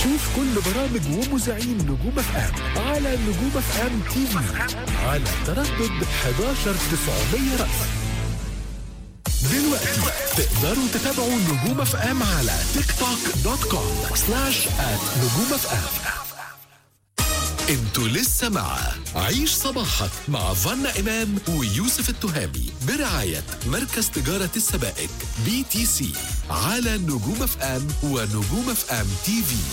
شوف كل برامج ومذيعين نجوم اف ام على نجوم اف ام تي في على تردد 11900 رأس دلوقتي تقدروا تتابعوا نجوم اف ام على تيك توك دوت كوم سلاش ات نجوم اف ام انتوا لسه مع عيش صباحك مع فنا امام ويوسف التهامي برعايه مركز تجاره السبائك بي تي سي على نجوم اف ام ونجوم اف ام تي في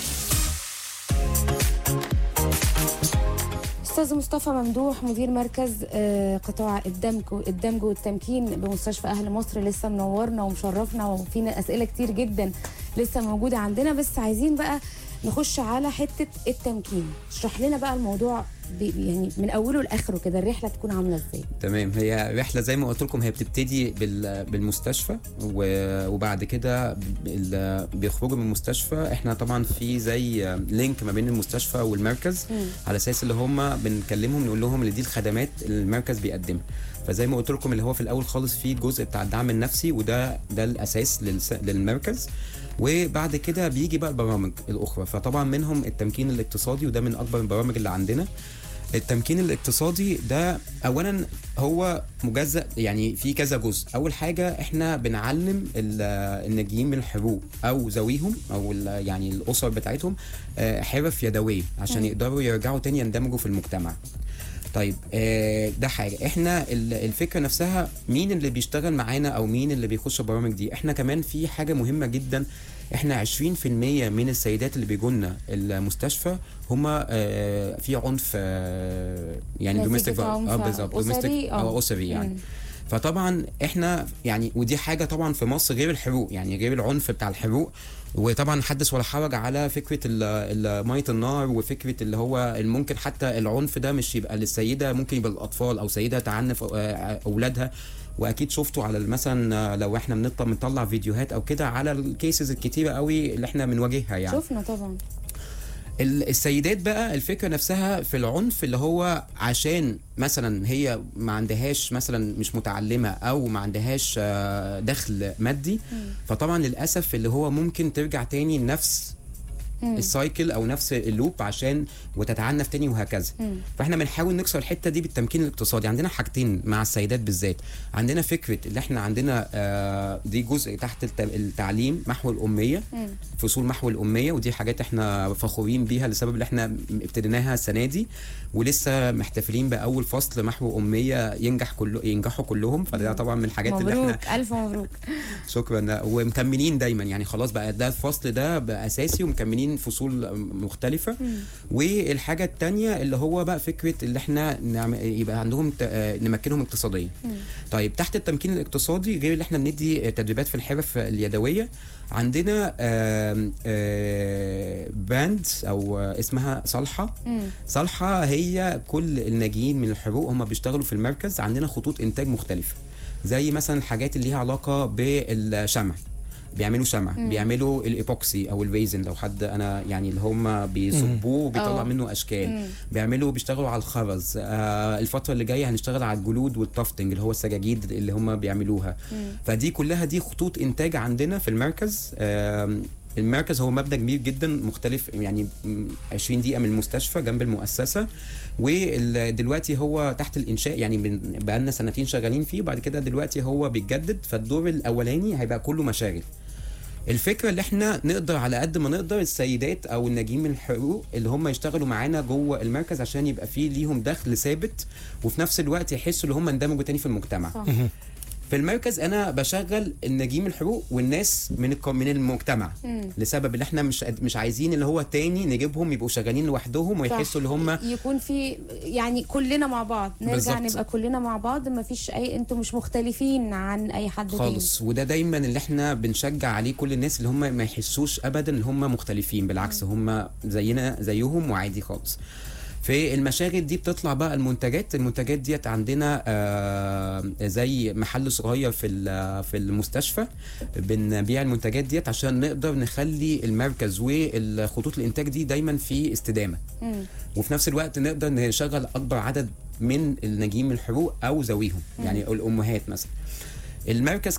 استاذ مصطفى ممدوح مدير مركز آه، قطاع الدمج الدمج والتمكين بمستشفى اهل مصر لسه منورنا ومشرفنا وفينا اسئله كتير جدا لسه موجوده عندنا بس عايزين بقى نخش على حته التمكين اشرح لنا بقى الموضوع ب- يعني من اوله لاخره كده الرحله تكون عامله ازاي تمام هي رحله زي ما قلت لكم هي بتبتدي بال- بالمستشفى و- وبعد كده بال- بيخرجوا من المستشفى احنا طبعا في زي لينك ما بين المستشفى والمركز على اساس اللي هم بنكلمهم نقول لهم اللي دي الخدمات اللي المركز بيقدمها فزي ما قلت لكم اللي هو في الاول خالص في الجزء بتاع الدعم النفسي وده ده الاساس للس- للمركز وبعد كده بيجي بقى البرامج الاخرى فطبعا منهم التمكين الاقتصادي وده من اكبر البرامج اللي عندنا التمكين الاقتصادي ده اولا هو مجزأ يعني في كذا جزء اول حاجه احنا بنعلم ال- الناجيين من الحروق او ذويهم او ال- يعني الاسر بتاعتهم آه، حرف يدويه عشان يقدروا يرجعوا تاني يندمجوا في المجتمع طيب آه، ده حاجه احنا ال- الفكره نفسها مين اللي بيشتغل معانا او مين اللي بيخش البرامج دي احنا كمان في حاجه مهمه جدا احنا 20% من السيدات اللي بيجونا المستشفى هم في عنف آه، يعني نتيجة دوميستيك عنف اه بالظبط أسري، domestic- آه. اه اسري يعني مم. فطبعا احنا يعني ودي حاجه طبعا في مصر غير الحروق يعني غير العنف بتاع الحروق وطبعا حدث ولا حرج على فكره ال- ال- ميه النار وفكره اللي هو ممكن حتى العنف ده مش يبقى للسيده ممكن يبقى للاطفال او سيده تعنف آه، اولادها واكيد شفتوا على مثلا آه، لو احنا بنطلع بنطلع فيديوهات او كده على الكيسز الكتيره قوي اللي احنا بنواجهها يعني شفنا طبعا ال- السيدات بقى الفكره نفسها في العنف اللي هو عشان مثلا هي ما عندهاش مثلا مش متعلمه او ما عندهاش آه، دخل مادي فطبعا للاسف اللي هو ممكن ترجع تاني لنفس السايكل او نفس اللوب عشان وتتعنف تاني وهكذا فاحنا بنحاول نكسر الحته دي بالتمكين الاقتصادي عندنا حاجتين مع السيدات بالذات عندنا فكره اللي احنا عندنا آه، دي جزء تحت الت- التعليم محو الاميه فصول محو الاميه ودي حاجات احنا فخورين بيها لسبب اللي احنا ابتديناها السنه دي ولسه محتفلين باول فصل محو اميه ينجح كله ينجحوا كلهم فده طبعا من الحاجات اللي احنا مبروك الف مبروك شكرا ومكملين دايما يعني خلاص بقى ده الفصل ده بقى اساسي ومكملين فصول مختلفه والحاجه الثانيه اللي هو بقى فكره اللي احنا نعم يبقى عندهم ت- آه، نمكنهم اقتصاديا طيب تحت التمكين الاقتصادي غير اللي احنا بندي تدريبات في الحرف اليدويه عندنا آم، آه، باند او آه، اسمها صالحه صالحه هي كل الناجيين من الحروق هم بيشتغلوا في المركز عندنا خطوط انتاج مختلفه زي مثلا الحاجات اللي ليها علاقه بالشمع بيعملوا شمع بيعملوا الايبوكسي او الريزن لو حد انا يعني اللي هم بيصبوه وبيطلع آه. منه اشكال بيعملوا بيشتغلوا على الخرز آه الفتره اللي جايه هنشتغل على الجلود والتافتنج اللي هو السجاجيد اللي هم بيعملوها فدي كلها دي خطوط انتاج عندنا في المركز آم، المركز هو مبنى كبير جدا مختلف يعني م- 20 دقيقه من المستشفى جنب المؤسسه ودلوقتي هو تحت الانشاء يعني بن- بقالنا سنتين شغالين فيه وبعد كده دلوقتي هو بيتجدد فالدور الاولاني هيبقى كله مشاغل الفكره اللي احنا نقدر على قد ما نقدر السيدات او الناجين من الحقوق اللي هم يشتغلوا معانا جوه المركز عشان يبقى فيه ليهم دخل ثابت وفي نفس الوقت يحسوا ان هم اندمجوا تاني في المجتمع صح. في المركز انا بشغل الناجين من الحقوق والناس من الك- من المجتمع لسبب اللي احنا مش مش عايزين اللي هو تاني نجيبهم يبقوا شغالين لوحدهم ويحسوا اللي هم يكون في يعني كلنا مع بعض نرجع بالظبط. نبقى كلنا مع بعض ما فيش اي انتوا مش مختلفين عن اي حد خالص وده دايما اللي احنا بنشجع عليه كل الناس اللي هم ما يحسوش ابدا ان هم مختلفين بالعكس هم زينا زيهم وعادي خالص في المشاغل دي بتطلع بقى المنتجات المنتجات ديت عندنا آه زي محل صغير في ال- في المستشفى بنبيع المنتجات ديت عشان نقدر نخلي المركز والخطوط الانتاج دي دايما في استدامه مم. وفي نفس الوقت نقدر نشغل اكبر عدد من الناجين من الحروق او ذويهم يعني الامهات مثلا المركز